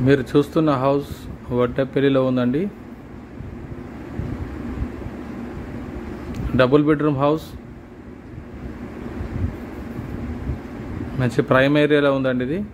మీరు చూస్తున్న హౌస్ వడ్డపల్లిలో ఉందండి డబుల్ బెడ్రూమ్ హౌస్ మంచి ప్రైమ్ ఏరియాలో ఉందండి ఇది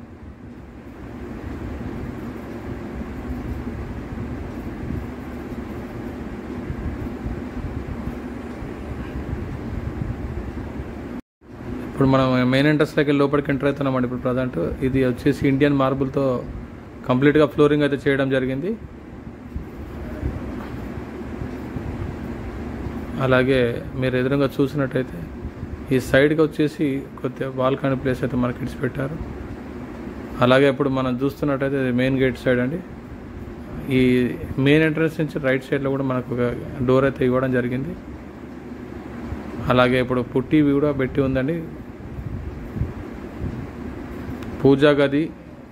ఇప్పుడు మనం మెయిన్ ఎంట్రన్స్లోకి లోపలికి ఎంటర్ అవుతున్నామండి ఇప్పుడు ప్రజెంట్ ఇది వచ్చేసి ఇండియన్ మార్బుల్తో కంప్లీట్గా ఫ్లోరింగ్ అయితే చేయడం జరిగింది అలాగే మీరు ఎదురుగా చూసినట్టయితే ఈ సైడ్కి వచ్చేసి కొద్దిగా బాల్కనీ ప్లేస్ అయితే మనకి ఇడిచి పెట్టారు అలాగే ఇప్పుడు మనం చూస్తున్నట్టయితే ఇది మెయిన్ గేట్ సైడ్ అండి ఈ మెయిన్ ఎంట్రన్స్ నుంచి రైట్ సైడ్లో కూడా మనకు ఒక డోర్ అయితే ఇవ్వడం జరిగింది అలాగే ఇప్పుడు పుట్టి కూడా పెట్టి ఉందండి పూజా గది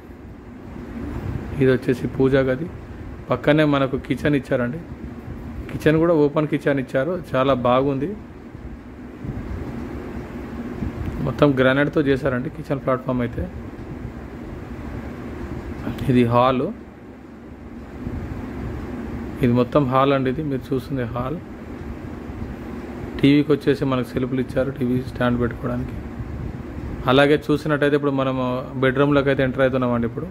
ఇది వచ్చేసి పూజా గది పక్కనే మనకు కిచెన్ ఇచ్చారండి కిచెన్ కూడా ఓపెన్ కిచెన్ ఇచ్చారు చాలా బాగుంది మొత్తం గ్రానైట్తో చేశారండి కిచెన్ ప్లాట్ఫామ్ అయితే ఇది హాలు ఇది మొత్తం హాల్ అండి ఇది మీరు చూస్తుంది హాల్ టీవీకి వచ్చేసి మనకు సెల్ఫ్లు ఇచ్చారు టీవీ స్టాండ్ పెట్టుకోవడానికి అలాగే చూసినట్టయితే ఇప్పుడు మనము బెడ్రూమ్లోకి అయితే ఎంటర్ అవుతున్నామండి ఇప్పుడు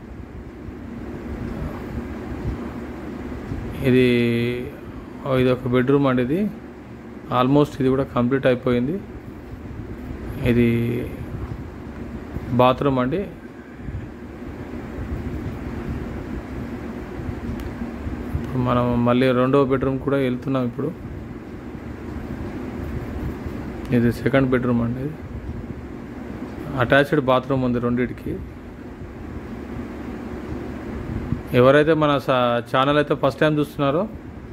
ఇది ఇది ఒక బెడ్రూమ్ అండి ఇది ఆల్మోస్ట్ ఇది కూడా కంప్లీట్ అయిపోయింది ఇది బాత్రూమ్ అండి ఇప్పుడు మనం మళ్ళీ రెండవ బెడ్రూమ్ కూడా వెళ్తున్నాం ఇప్పుడు ఇది సెకండ్ బెడ్రూమ్ అండి ఇది అటాచ్డ్ బాత్రూమ్ ఉంది రెండింటికి ఎవరైతే మన ఛానల్ అయితే ఫస్ట్ టైం చూస్తున్నారో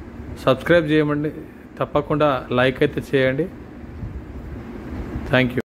సబ్స్క్రైబ్ చేయమండి తప్పకుండా లైక్ అయితే చేయండి థ్యాంక్ యూ